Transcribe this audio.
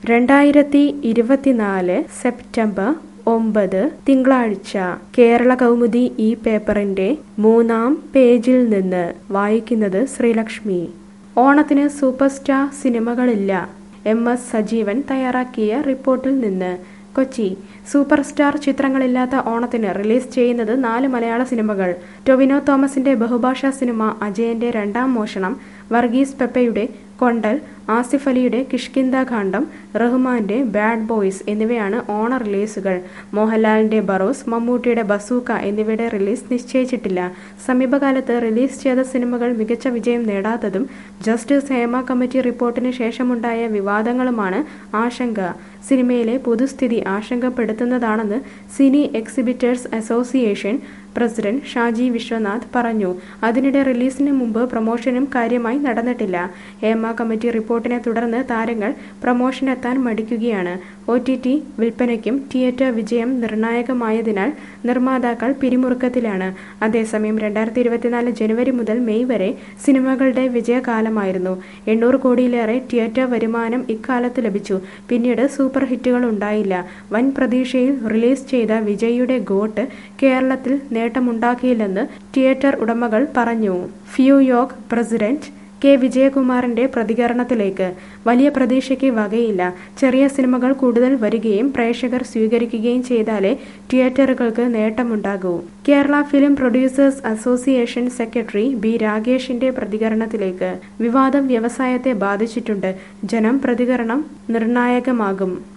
രണ്ടായിരത്തി ഇരുപത്തിനാല് സെപ്റ്റംബർ ഒമ്പത് തിങ്കളാഴ്ച കേരള കൗമുദി ഈ പേപ്പറിന്റെ മൂന്നാം പേജിൽ നിന്ന് വായിക്കുന്നത് ശ്രീലക്ഷ്മി ഓണത്തിന് സൂപ്പർ സ്റ്റാർ സിനിമകളില്ല എം എസ് സജീവൻ തയ്യാറാക്കിയ റിപ്പോർട്ടിൽ നിന്ന് കൊച്ചി സൂപ്പർ സ്റ്റാർ ചിത്രങ്ങളില്ലാത്ത ഓണത്തിന് റിലീസ് ചെയ്യുന്നത് നാല് മലയാള സിനിമകൾ ടൊവിനോ തോമസിന്റെ ബഹുഭാഷാ സിനിമ അജയന്റെ രണ്ടാം മോഷണം വർഗീസ് പെപ്പയുടെ കൊണ്ടൽ ആസിഫ് അലിയുടെ കിഷ്കിന്ദ ഖാണ്ഡം റഹ്മാന്റെ ബാഡ് ബോയ്സ് എന്നിവയാണ് ഓണ റിലീസുകൾ മോഹൻലാലിന്റെ ബറോസ് മമ്മൂട്ടിയുടെ ബസൂക്ക എന്നിവയുടെ റിലീസ് നിശ്ചയിച്ചിട്ടില്ല സമീപകാലത്ത് റിലീസ് ചെയ്ത സിനിമകൾ മികച്ച വിജയം നേടാത്തതും ജസ്റ്റിസ് ഹേമ കമ്മിറ്റി റിപ്പോർട്ടിന് ശേഷമുണ്ടായ വിവാദങ്ങളുമാണ് ആശങ്ക സിനിമയിലെ പൊതുസ്ഥിതി ആശങ്കപ്പെടുത്തുന്നതാണെന്ന് cine exhibitors association president Shaji Viswanath പറഞ്ഞു അതിനിടെ റിലീസിന് മുമ്പ് പ്രൊമോഷനും കാര്യമായി നടന്നിട്ടില്ല ഹേമ കമ്മിറ്റി റിപ്പോർട്ടിനെ തുടർന്ന് താരങ്ങൾ പ്രൊമോഷനെത്താൻ മടിക്കുകയാണ് ഒ ടി ടി വിൽപ്പനയ്ക്കും തിയേറ്റർ വിജയം നിർണായകമായതിനാൽ നിർമ്മാതാക്കൾ പിരിമുറുക്കത്തിലാണ് അതേസമയം രണ്ടായിരത്തി ഇരുപത്തിനാല് ജനുവരി മുതൽ മെയ് വരെ സിനിമകളുടെ വിജയകാലമായിരുന്നു എണ്ണൂറ് കോടിയിലേറെ തിയേറ്റർ വരുമാനം ഇക്കാലത്ത് ലഭിച്ചു പിന്നീട് സൂപ്പർ ഹിറ്റുകൾ ഉണ്ടായില്ല വൻ പ്രതീക്ഷയിൽ റിലീസ് ചെയ്ത വിജയിയുടെ ഗോട്ട് കേരളത്തിൽ നേട്ടമുണ്ടാക്കിയില്ലെന്ന് തിയേറ്റർ ഉടമകൾ പറഞ്ഞു ഫ്യൂയോഗ് പ്രസിഡന്റ് കെ വിജയകുമാറിന്റെ പ്രതികരണത്തിലേക്ക് വലിയ പ്രതീക്ഷയ്ക്ക് വകയില്ല ചെറിയ സിനിമകൾ കൂടുതൽ വരികയും പ്രേക്ഷകർ സ്വീകരിക്കുകയും ചെയ്താലേ തിയേറ്ററുകൾക്ക് നേട്ടമുണ്ടാകൂ Kerala film producers association secretary B രാഗേഷിന്റെ പ്രതികരണത്തിലേക്ക് വിവാദം വ്യവസായത്തെ ബാധിച്ചിട്ടുണ്ട് ജനം പ്രതികരണം നിർണായകമാകും